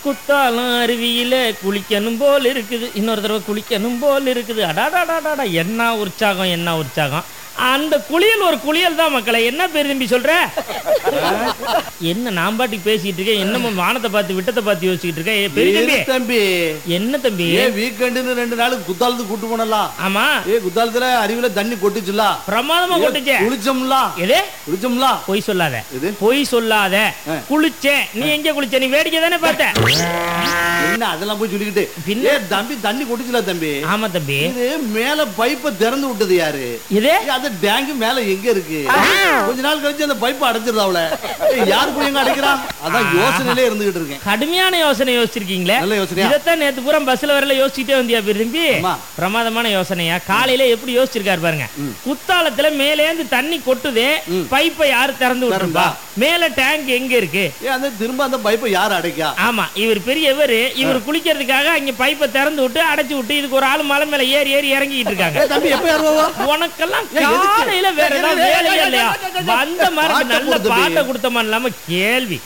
குத்தாலம் அருவியில குளிக்கணும் போல் இருக்குது இன்னொரு தடவை குளிக்கணும் போல் இருக்குது அடாடாடாடாடா என்ன உற்சாகம் என்ன உற்சாகம் அந்த குளியல் ஒரு குளியல் தான் மக்களை என்ன பேர் தம்பி சொல்ற என்ன நான் பாட்டுக்கு பேசிட்டு இருக்கேன் என்னமோ வானத்தை பார்த்து விட்டத்தை பார்த்து யோசிச்சுட்டு இருக்கேன் ஏ, பெரிய தம்பி இரு தம்பி என்ன தம்பி ஏ வீக்கெண்டுன்னு ரெண்டு நாளுக்கு குத்தாலத்துக்கு கூட்டு போனலாம் ஆமா ஏ குத்தாலத்துல அருவியில தண்ணி கொட்டுச்சுல பிரமாதமா கொட்டுச்சே குளிச்சோம்ல எது குளிச்சோம்ல பொய் சொல்லாத இது பொய் சொல்லாத ஆ. குளிச்சேன் நீ எங்க குளிச்ச நீ வேடிக்கை தானே பார்த்த என்ன அதெல்லாம் போய் சொல்லிக்கிட்டு பின்ன? ஏ தம்பி தண்ணி கொட்டுச்சுல தம்பி ஆமா தம்பி இது மேல பைப்பை திறந்து விட்டது யாரு இது ஏ, அது டேங்க் மேல எங்க இருக்கு கொஞ்ச நாள் கழிச்சு அந்த பைப்பை அடைச்சிருதா அவள யாரு போய் எங்க அடைக்கிறா அதான் யோசனையிலே இருந்துகிட்டு இருக்கேன் கடுமையான யோசனை யோசிச்சிருக்கீங்களே நல்ல யோசனையா இதைத்தான் நேத்து பூரா பஸ்ல வரல யோசிச்சுட்டே வந்தியா விரும்பி ஆமா. பிரமாதமான யோசனையா காலையில எப்படி யோசிச்சிருக்காரு பாருங்க குத்தாலத்துல மேலேந்து தண்ணி கொட்டுதே பைப்பை யாரு திறந்து விட்டுருப்பா மேல டேங்க் எங்க இருக்கு ஏ அந்த திரும்ப அந்த பைப்பை யார் அடைக்கா ஆமா இவர் பெரியவர் இவர் குளிக்கிறதுக்காக அங்க பைப்பை திறந்து விட்டு அடைச்சு விட்டு இதுக்கு ஒரு ஆள் மலை மேல ஏறி ஏறி இறங்கிட்டு இருக்காங்க ஏ தம்பி எப்ப யாருவா உனக்கெல்லாம் ஏய், எதுக்கு? காலையில வேற ஏய், ஏதாவது ஏய், ஏய், வேலையே ஏய், இல்லையா ஏய், ஏய், ஏய், வந்த மாதிரி பாட்டை நல்ல கொடுத்துட்டு. பாட்டை கொடுத்தமா இல்லாம கேள்வி